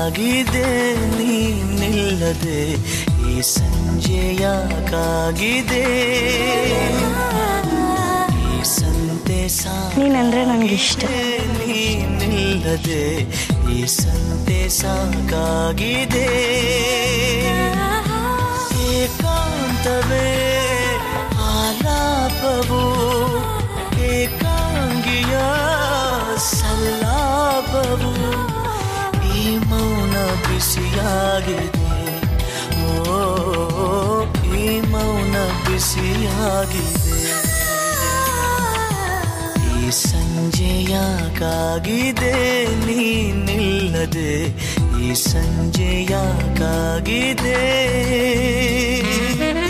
ಕಾಗಿದೆ ನೀನಿಲ್ಲದೆ ಈ ಸಂಜೆ ಯಾಕಾಗಿದೆ ಈ ಸಂತೆ ನೀನಂದ್ರೆ ನನಗಿಷ್ಟ ನೀನಿಲ್ಲದೆ ಈ ಸಂತೆ ಸಾಕಾಗಿದೆ ಏಕಾಂತವೇ ಆಲಾಪವು ಏಕಾಂಗಿಯ ಸಲ್ಲಾಪವು ಈ ಮೌನ ಬಿಸಿಯಾಗಿದೆ ಓ ಈ ಮೌನ ಬಿಸಿಯಾಗಿದೆ ಈ ಸಂಜೆ ಯಾಕಾಗಿದೆ ನೀನಿಲ್ಲದೆ ಈ ಸಂಜೆ ಯಾಕಾಗಿದೆ